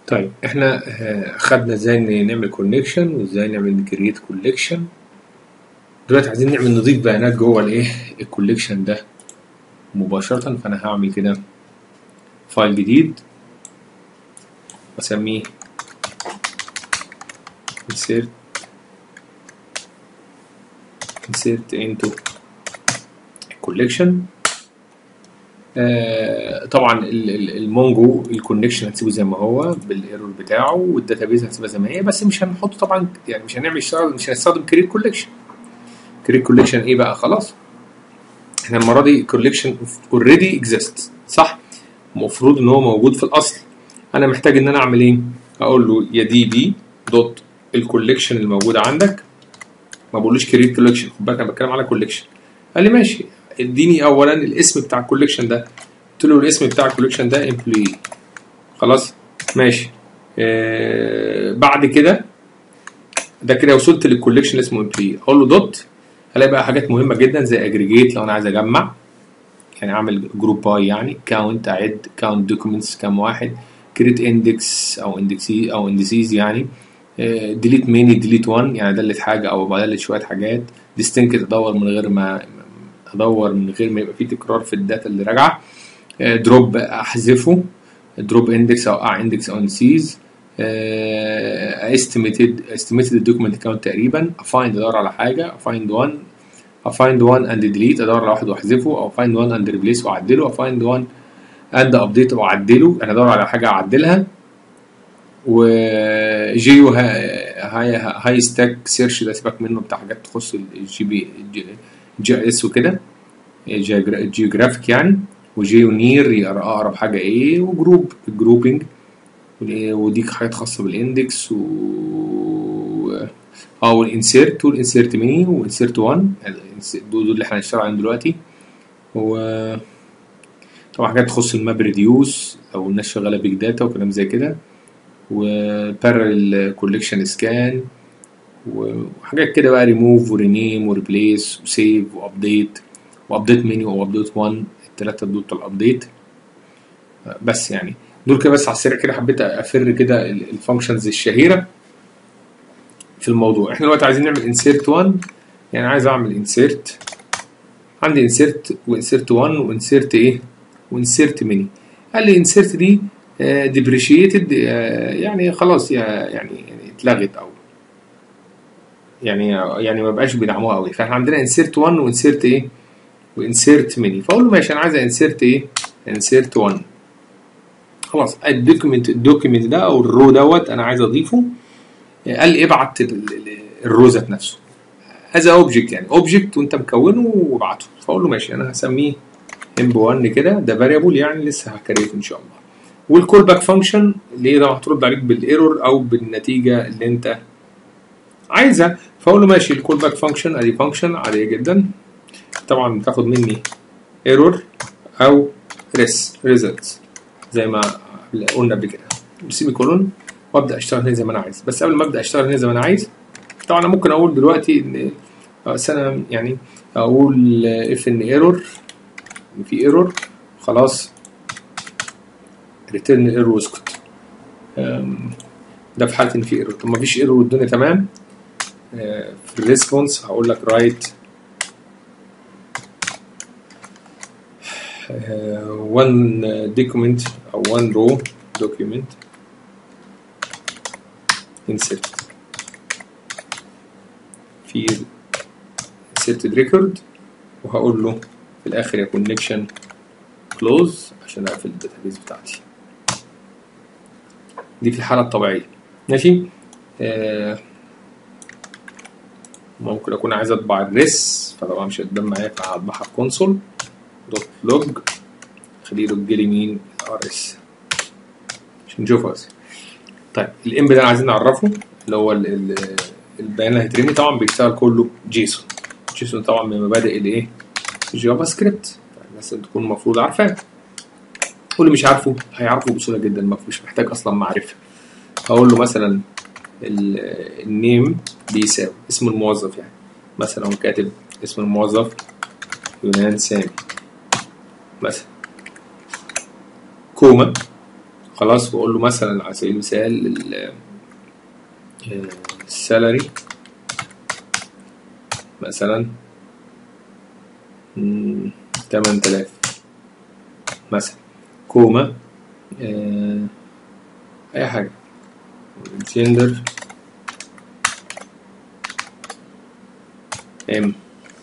طيب احنا آه، خدنا ازاي نعمل كونكشن وازاي نعمل كرييت كوليكشن دلوقتي عايزين نعمل نضيف بيانات جوه الايه الكوليكشن ده مباشرة فانا هعمل كده فايل جديد واسميه insert insert into collection آه طبعا ال- ال- المونجو الكونكشن هتسيبه زي ما هو بالايرور بتاعه والداتابيز هتسيبها زي ما هي بس مش هنحط طبعا يعني مش هنعمل اشتغل مش هنستخدم كريت كولكشن كريت كولكشن ايه بقى خلاص احنا المره دي كولكشن اوريدي اكزيست صح المفروض ان هو موجود في الاصل انا محتاج ان انا اعمل ايه اقول له يا دي بي دوت الكولكشن الموجوده عندك ما بقولوش كريت كولكشن خد بالك انا بتكلم على كولكشن قال لي ماشي اديني اولا الاسم بتاع الكولكشن ده قلت له الاسم بتاع الكولكشن ده امبلوي خلاص ماشي آه بعد كده ده كده وصلت للكولكشن اسمه امبلوي اقول له دوت هلاقي بقى حاجات مهمه جدا زي اجريجيت لو انا عايز اجمع يعني اعمل جروب باي يعني كاونت اعد كاونت دوكيومنتس كام واحد كريت اندكس او اندكسي او اندسيز يعني ديليت ميني ديليت 1 يعني ادلت حاجه او بدلت شويه حاجات ديستنكت ادور من غير ما ادور من غير ما يبقى في تكرار في الداتا اللي راجعه دروب احذفه دروب اندكس او اه اندكس او اندسيز استيميتد استيميتد الدوكيمنت كاونت تقريبا افايند ادور على حاجه افايند 1 افايند 1 اند ديليت ادور على واحد واحذفه او افايند 1 اند ريبليس واعدله افايند 1 اند ابديت واعدله انا ادور على حاجه اعدلها وجيو هاي هاي ستاك سيرش ده سيبك منه بتاع حاجات تخص الجي بي جي اس وكده جيوغرافيك يعني وجيو نير يقرا اقرب حاجه ايه وجروب الجروبنج ودي حاجات خاصه بالاندكس و اه والانسيرت والانسيرت ميني والانسيرت 1 دول اللي احنا هنشتغل عليهم دلوقتي و طبعا حاجات تخص الماب ريديوس لو الناس شغاله بيج داتا وكلام زي كده وبارل كوليكشن سكان وحاجات كده بقى ريموف ورينيم وريبليس وسيف وابديت وابديت منيو وابديت 1 الثلاثه دول بتوع الابديت بس يعني دول كده بس على السريع كده حبيت افر كده الفانكشنز الشهيره في الموضوع احنا دلوقتي عايزين نعمل انسيرت 1 يعني عايز اعمل انسيرت عندي انسيرت وانسيرت 1 وانسيرت ايه وانسيرت ميني قال لي انسيرت دي ديبريشيتد يعني خلاص يعني يعني اتلغت او يعني يعني ما بقاش بيدعموها قوي فاحنا عندنا انسيرت 1 وانسيرت ايه وانسيرت ميني فاقول له ماشي انا عايز انسيرت ايه انسيرت 1 خلاص الدوكيمنت الدوكيمنت ده او الرو دوت انا عايز اضيفه قال لي ابعت الرو ذات نفسه هذا اوبجكت يعني اوبجكت وانت مكونه وابعته فاقول له ماشي انا هسميه ام 1 كده ده فاريبل يعني لسه هكريته ان شاء الله والكول باك فانكشن اللي هي ده هترد عليك بالايرور او بالنتيجه اللي انت عايزها فاقول له ماشي الكول باك فانكشن ادي فانكشن عاديه جدا طبعا بتاخد مني ايرور او ريس ريزلتس زي ما قلنا قبل كده سيمي كولون وابدا اشتغل هنا زي ما انا عايز بس قبل ما ابدا اشتغل هنا زي ما انا عايز طبعا انا ممكن اقول دلوقتي ان انا يعني اقول اف ان ايرور ان في ايرور خلاص ريتيرن ايرور واسكت ده في حاله ان في ايرور طب ما فيش ايرور والدنيا تمام في الريسبونس هقول لك رايت one document او one row document insert في inserted record وهقول له في الاخر يا connection close عشان اقفل الداتابيز بتاعتي دي في الحالة الطبيعية ماشي آه ممكن اكون عايز اطبع الريس فطبعا مش هتبان معايا فهطبعها في كونسول دوت لوج خليه يلوج لي مين ار اس عشان نشوفها بس طيب الام ده عايزين نعرفه اللي هو البيان اللي هيترمي طبعا بيشتغل كله جيسون جيسون طبعا من مبادئ الايه الجافا سكريبت الناس تكون المفروض عارفاه واللي مش عارفه هيعرفه بسهوله جدا مش محتاج اصلا معرفه هقول له مثلا النيم بيساوي اسم الموظف يعني مثلا هو كاتب اسم الموظف يونان سامي مثلا كوما خلاص واقول له مثلا على سبيل المثال ال- آه، السالري مثلا مم، 8000 مثلا كوما آه، اي حاجه جندر ام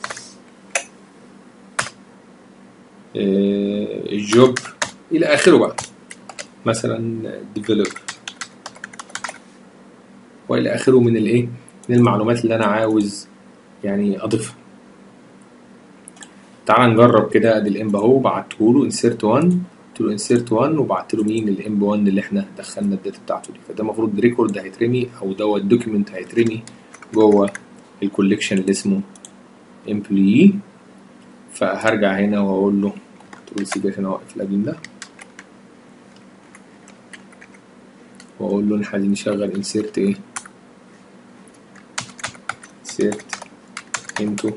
الجوب الى اخره بقى مثلا ديفلوبر والى اخره من الايه من المعلومات اللي انا عاوز يعني اضيفها تعال نجرب كده ادي الامب اهو بعته له انسيرت 1 قلت له انسيرت 1 وبعت له مين الامب 1 اللي احنا دخلنا الداتا بتاعته دي فده المفروض ريكورد هيترمي او دوت دوكيمنت هيترمي جوه الكوليكشن اللي اسمه امبلوي فهرجع هنا واقول له تقول سيبك عشان اوقف القديم ده واقول له احنا عايزين نشغل انسيرت ايه انسيرت into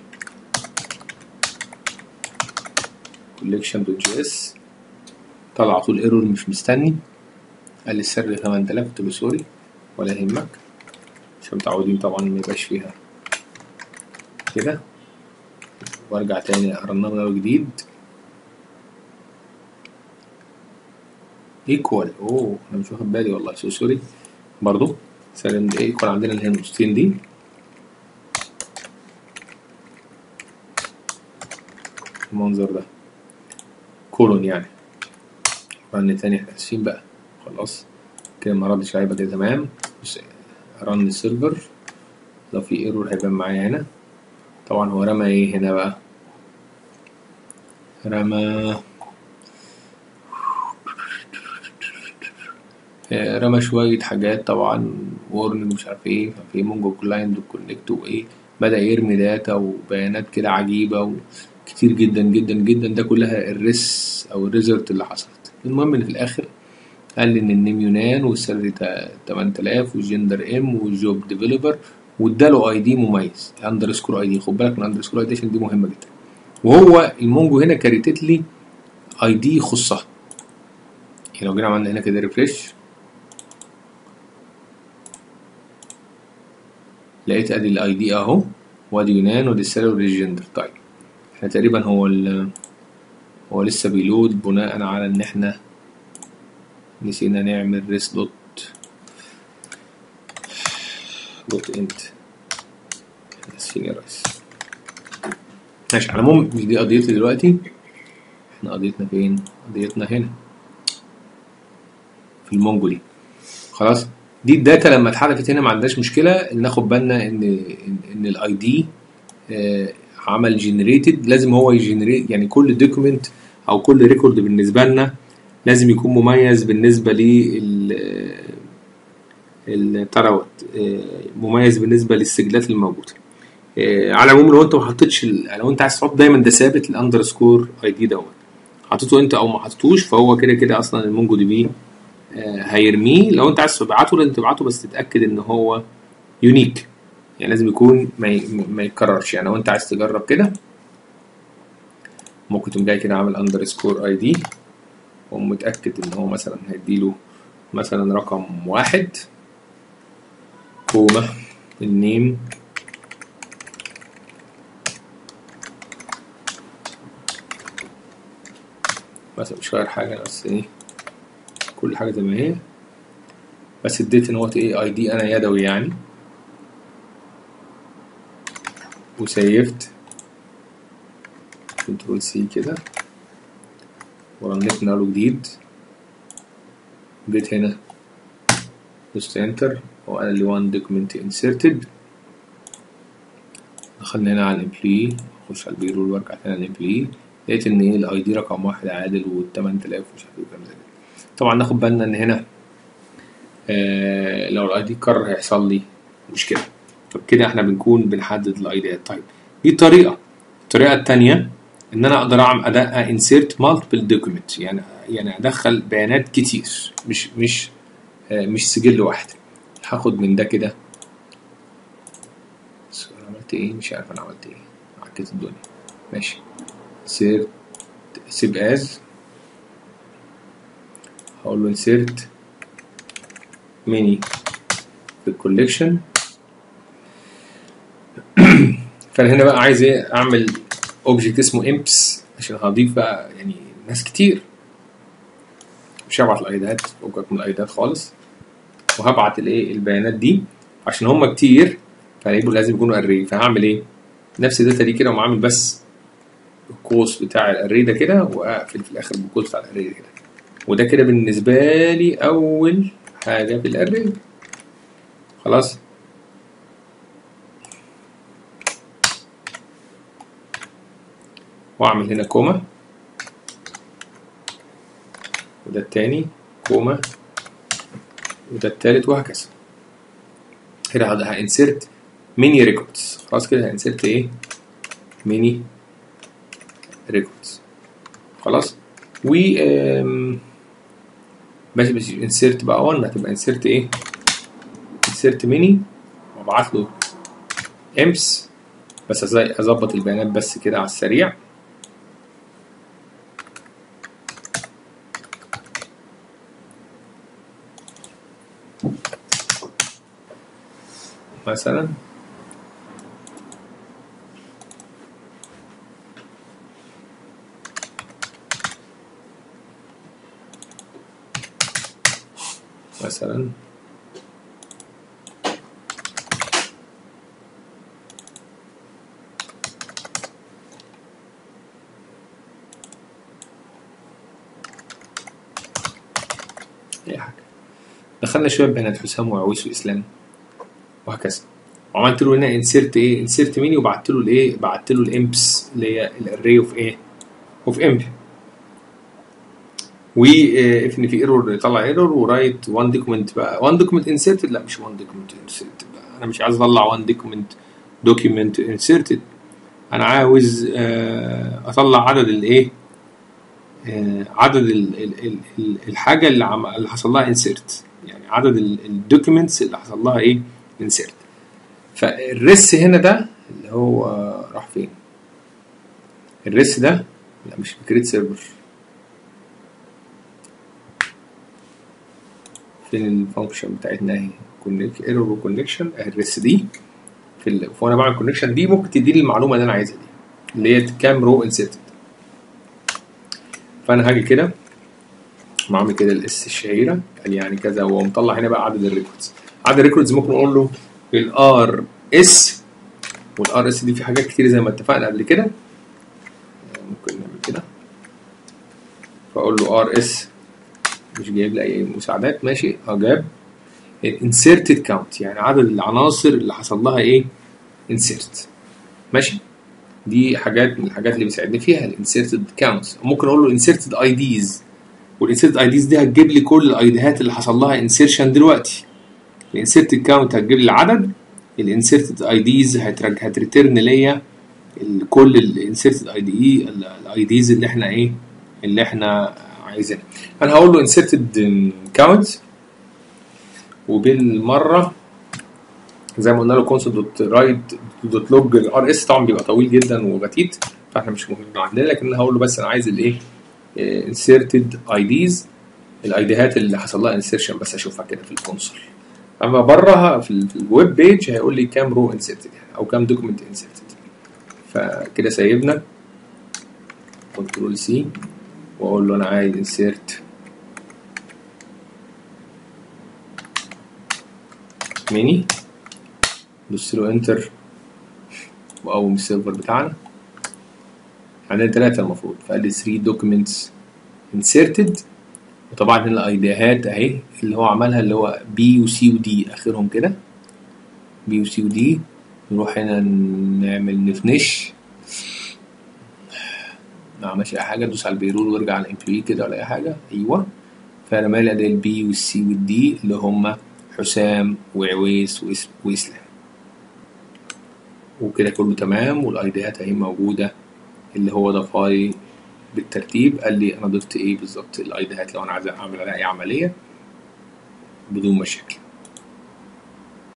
collection.js طلع على طول ايرور مش مستني قال لي السر 8000 قلت له سوري ولا يهمك عشان متعودين طبعا ما يبقاش فيها كده وارجع تاني ارنها من اول جديد ايكوال اوه انا مش واخد بالي والله سو سوري برضو سلم ايكوال عندنا اللي هي النقطتين دي المنظر ده كولون يعني رن تاني احنا اسفين بقى خلاص كده ما ردش هيبقى كده تمام بص رن السيرفر لو في ايرور هيبان معايا هنا طبعا هو رمى ايه هنا بقى رمى آه، رمى شوية حاجات طبعا وورنينج مش عارف ايه في مونجو كلاينت وكونكت وايه بدأ يرمي داتا وبيانات كده عجيبة وكتير جدا جدا جدا ده كلها الريس او الريزلت اللي حصلت المهم ان في الاخر قال لي ان النيم يونان والسالري تا- 8000 والجندر ام والجوب ديفلوبر واداله اي دي مميز اندرسكور اي دي خد بالك من اندرسكور اي دي عشان دي مهمه جدا وهو المونجو هنا كريتت لي اي دي يخصها يعني لو جينا عملنا هنا كده ريفريش لقيت ادي الاي دي اهو وادي يونان وادي السالري وادي الجندر طيب احنا تقريبا هو ال هو لسه بيلود بناء على ان احنا نسينا نعمل ريس دوت دوت انت اسفين يا ريس ماشي على العموم مش دي قضيتي دلوقتي احنا قضيتنا فين قضيتنا هنا في المونجو دي خلاص دي الداتا لما اتحذفت هنا ما عندناش مشكله ان ناخد بالنا ان ان, إن الاي دي عمل جنريتد لازم هو يجنريت يعني كل دوكيمنت او كل ريكورد بالنسبه لنا لازم يكون مميز بالنسبه لل ال- بتاع دوت آه، مميز بالنسبه للسجلات الموجوده آه، على العموم لو انت ما حطيتش ال- لو انت عايز تحط دايما ده ثابت الاندرسكور اي دي دوت حطيته انت او ما حطيتوش فهو كده كده اصلا المونجو دي بي آه، هيرميه لو انت عايز تبعته لازم تبعته بس تتاكد ان هو يونيك يعني لازم يكون ما ي- ما يتكررش يعني لو انت عايز تجرب كده ممكن تقوم جاي كده عامل اندرسكور اي دي ومتاكد ان هو مثلا هيديله مثلا رقم واحد كوما النيم مثلا مش غير حاجة بس ايه كل حاجة زي ما هي بس اديت ان هو ايه اي دي انا يدوي يعني وسيفت كنترول سي كده ورنيت من اول جديد جيت هنا دوست انتر وقال لي وان دوكيمنت انسرتد دخلنا هنا على الامبلوي اخش على البيرول وارجع تاني على الامبلوي لقيت ان ايه الاي دي رقم واحد عادل وال 8000 ومش عارف ايه وكلام زي كده طبعا ناخد بالنا ان هنا آه لو الاي دي اتكرر هيحصل لي مشكله طب كده احنا بنكون بنحدد الاي دي طيب دي طريقه الطريقه الثانيه ان انا اقدر اعمل انسيرت مالتيبل دوكيمنت يعني يعني ادخل بيانات كتير مش مش آه مش سجل واحد هاخد من ده كده بس أنا عملت ايه مش عارف انا عملت ايه عكيت الدنيا ماشي سير سيب از هقول له insert mini في الكوليكشن فانا هنا بقى عايز ايه اعمل اوبجكت اسمه امبس عشان هضيف بقى يعني ناس كتير مش هبعت الايدات فوقك من الايدات خالص وهبعت الايه البيانات دي عشان هم كتير فهيبقوا لازم يكونوا اري فهعمل ايه نفس الداتا دي كده وعامل بس القوس بتاع الاري ده كده واقفل في الاخر بالقوس بتاع الاري ده كده وده كده بالنسبه لي اول حاجه في الاري خلاص واعمل هنا كوما وده التاني كوما وده التالت وهكذا هنا هانسرت ميني ريكوردز خلاص كده هانسرت ايه ميني ريكوردز خلاص و آم، ماشي ماشي انسرت بقى 1 هتبقى انسرت ايه انسرت ميني وابعت له امس بس ازاي اظبط البيانات بس كده على السريع مثلا مثلا اي حاجه دخلنا شويه بيانات حسام وعويس واسلام وهكذا وعملت له هنا انسيرت ايه انسيرت ميني وبعت له الايه بعت له الامبس اللي هي الاري اوف ايه اوف امب واف ان في ايرور يطلع ايرور ورايت وان دوكيمنت بقى وان دوكيمنت انسيرتد لا مش وان دوكيمنت انسيرتد انا مش عايز اطلع وان دوكيمنت دوكيمنت انسيرتد انا عاوز آه، اطلع عدد الايه آه، عدد ال- ال- ال- ال- الحاجه اللي عم اللي حصل لها انسيرت يعني عدد الدوكيومنتس اللي حصل لها ايه انسيرت فالريس هنا ده اللي هو راح فين الريس ده لا مش كريت سيرفر فين الفانكشن بتاعتنا اهي ايرور وكونكشن اهي الريس دي في ال... وانا بعمل كونكشن دي ممكن تدي لي المعلومه اللي انا عايزها دي اللي هي كام رو انسيرتد فانا هاجي كده بعمل كده الاس الشهيره قال يعني كذا ومطلع هنا بقى عدد الريكوردز عدد الريكوردز ممكن اقول له الار اس والار اس دي في حاجات كتير زي ما اتفقنا قبل كده ممكن نعمل كده فاقول له ار اس مش جايب لي اي مساعدات ماشي اه جاب انسيرتد كاونت يعني عدد العناصر اللي حصل لها ايه انسيرت ماشي دي حاجات من الحاجات اللي بيساعدني فيها الانسيرتد كاونتس ممكن اقول له انسيرتد اي ديز والانسيرتد اي ديز دي هتجيب لي كل الايديهات اللي حصل لها انسيرشن دلوقتي الانسيرتد كاونت هتجيب لي العدد الانسيرتد اي ديز هتريتيرن ليا ال- كل الانسيرتد اي دي الاي ديز اللي احنا ايه اللي احنا عايزينها انا هقول له انسيرتد كاونت وبالمره زي ما قلنا له كونسول دوت رايت دوت لوج الار اس طبعا بيبقى طويل جدا وغتيت فاحنا مش مهم عندنا لكن انا هقول له بس انا عايز الايه انسيرتد اي ديز الايديهات اللي حصل لها انسيرشن بس اشوفها كده في الكونسول اما بره في ال- في الويب بيج هيقول لي كام رو انسيرتد يعني او كام دوكيمنت انسيرتد فكده سايبنا كنترول سي واقول له انا عايز انسيرت ميني دوس له انتر واقوم السيرفر بتاعنا عندنا ثلاثة المفروض فقال لي 3 دوكيومنتس انسيرتد وطبعا هنا الايديهات اهي اللي هو عملها اللي هو بي وسي ودي اخرهم كده بي وسي ودي نروح هنا نعمل نفنش ما عملش اي حاجه ندوس على البيرول وارجع على الامبلوي كده ولا اي حاجه ايوه فانا مالي ادي البي والسي والدي اللي هم حسام وعويس وإس- واسلام وكده كله تمام والايديات اهي موجوده اللي هو ضافها لي بالترتيب قال لي انا ضفت ايه بالظبط الايديات لو انا عايز اعمل عليها اي عمليه بدون مشاكل